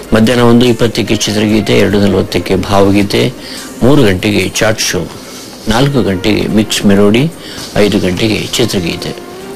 ಮಧ್ಯಾಹ್ನ ಒಂದು ಇಪ್ಪತ್ತಕ್ಕೆ ಚಿತ್ರಗೀತೆ ಎರಡು ನಲವತ್ತಕ್ಕೆ ಭಾವಗೀತೆ ಮೂರು ಗಂಟೆಗೆ ಚಾಟ್ ಶೋ ನಾಲ್ಕು ಗಂಟೆಗೆ ಮಿಕ್ಸ್ ಮೆಲೋಡಿ ಐದು ಗಂಟೆಗೆ ಚಿತ್ರಗೀತೆ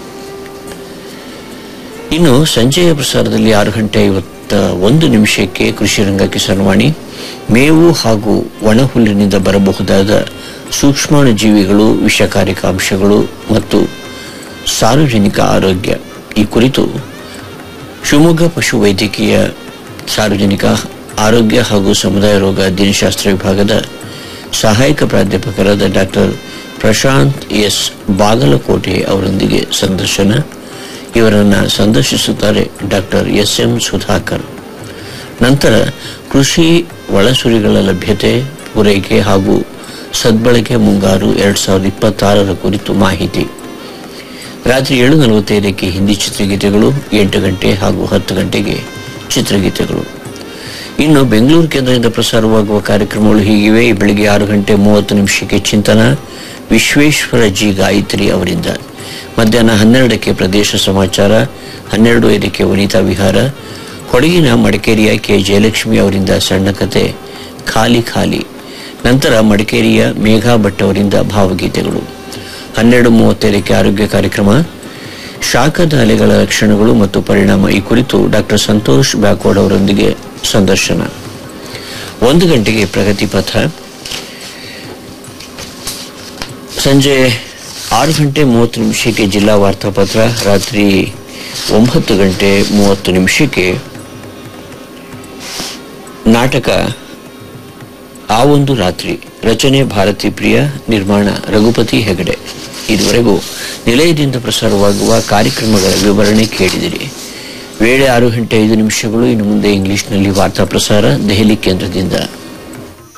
ಇನ್ನು ಸಂಜೆಯ ಪ್ರಸಾರದಲ್ಲಿ ಆರು ಗಂಟೆ ಐವತ್ತ ಒಂದು ನಿಮಿಷಕ್ಕೆ ಕೃಷಿ ರಂಗ ಕಿಸಾನ್ವಾಣಿ ಮೇವು ಹಾಗೂ ಒಣಹುಲ್ಲಿನಿಂದ ಬರಬಹುದಾದ ಸೂಕ್ಷ್ಮಾಣು ಜೀವಿಗಳು ವಿಷಕಾರಕ ಅಂಶಗಳು ಮತ್ತು ಸಾರ್ವಜನಿಕ ಆರೋಗ್ಯ ಈ ಕುರಿತು ಶಿವಮೊಗ್ಗ ಪಶು ವೈದ್ಯಕೀಯ ಸಾರ್ವಜನಿಕ ಆರೋಗ್ಯ ಹಾಗೂ ಸಮುದಾಯ ರೋಗ ಅಧ್ಯಯನಶಾಸ್ತ್ರ ವಿಭಾಗದ ಸಹಾಯಕ ಪ್ರಾಧ್ಯಾಪಕರಾದ ಡಾಕ್ಟರ್ ಪ್ರಶಾಂತ್ ಎಸ್ ಬಾಗಲಕೋಟೆ ಅವರೊಂದಿಗೆ ಸಂದರ್ಶನ ಇವರನ್ನು ಸಂದರ್ಶಿಸುತ್ತಾರೆ ಡಾಕ್ಟರ್ ಎಸ್ ಎಂ ಸುಧಾಕರ್ ನಂತರ ಕೃಷಿ ಒಳಸುರಿಗಳ ಲಭ್ಯತೆ ಪೂರೈಕೆ ಹಾಗೂ ಸದ್ಬಳಕೆ ಮುಂಗಾರು ಎರಡ್ ಸಾವಿರದ ಇಪ್ಪತ್ತಾರರ ಕುರಿತು ಮಾಹಿತಿ ರಾತ್ರಿ ಏಳು ನಲವತ್ತೈದಕ್ಕೆ ಹಿಂದಿ ಚಿತ್ರಗೀತೆಗಳು ಎಂಟು ಗಂಟೆ ಹಾಗೂ ಹತ್ತು ಗಂಟೆಗೆ ಚಿತ್ರಗೀತೆಗಳು ಇನ್ನು ಬೆಂಗಳೂರು ಕೇಂದ್ರದಿಂದ ಪ್ರಸಾರವಾಗುವ ಕಾರ್ಯಕ್ರಮಗಳು ಹೀಗಿವೆ ಈ ಬೆಳಿಗ್ಗೆ ಆರು ಗಂಟೆ ಮೂವತ್ತು ನಿಮಿಷಕ್ಕೆ ಚಿಂತನ ವಿಶ್ವೇಶ್ವರ ಜಿ ಗಾಯತ್ರಿ ಅವರಿಂದ ಮಧ್ಯಾಹ್ನ ಹನ್ನೆರಡಕ್ಕೆ ಪ್ರದೇಶ ಸಮಾಚಾರ ಹನ್ನೆರಡು ಐದಕ್ಕೆ ವನಿತಾ ವಿಹಾರ ಕೊಡಗಿನ ಮಡಿಕೇರಿಯ ಕೆ ಜಯಲಕ್ಷ್ಮಿ ಅವರಿಂದ ಸಣ್ಣ ಕತೆ ಖಾಲಿ ಖಾಲಿ ನಂತರ ಮಡಿಕೇರಿಯ ಮೇಘಾ ಭಟ್ ಅವರಿಂದ ಭಾವಗೀತೆಗಳು ಹನ್ನೆರಡು ಮೂವತ್ತೈದಕ್ಕೆ ಆರೋಗ್ಯ ಕಾರ್ಯಕ್ರಮ ಶಾಖದ ಅಲೆಗಳ ಲಕ್ಷಣಗಳು ಮತ್ತು ಪರಿಣಾಮ ಈ ಕುರಿತು ಡಾಕ್ಟರ್ ಸಂತೋಷ್ ಬ್ಯಾಕೋಡ್ ಅವರೊಂದಿಗೆ ಸಂದರ್ಶನ ಒಂದು ಗಂಟೆಗೆ ಪ್ರಗತಿ ಪಥ ಸಂಜೆ ಆರು ಗಂಟೆ ಮೂವತ್ತು ನಿಮಿಷಕ್ಕೆ ಜಿಲ್ಲಾ ವಾರ್ತಾಪತ್ರ ರಾತ್ರಿ ಒಂಬತ್ತು ಗಂಟೆ ಮೂವತ್ತು ನಿಮಿಷಕ್ಕೆ ನಾಟಕ ಆ ಒಂದು ರಾತ್ರಿ ರಚನೆ ಭಾರತಿ ಪ್ರಿಯ ನಿರ್ಮಾಣ ರಘುಪತಿ ಹೆಗಡೆ ಇದುವರೆಗೂ ನಿಲಯದಿಂದ ಪ್ರಸಾರವಾಗುವ ಕಾರ್ಯಕ್ರಮಗಳ ವಿವರಣೆ ಕೇಳಿದಿರಿ ವೇಳೆ ಆರು ಗಂಟೆ ಐದು ನಿಮಿಷಗಳು ಇನ್ನು ಮುಂದೆ ಇಂಗ್ಲಿಷ್ನಲ್ಲಿ ವಾರ್ತಾ ಪ್ರಸಾರ ದೆಹಲಿ ಕೇಂದ್ರದಿಂದ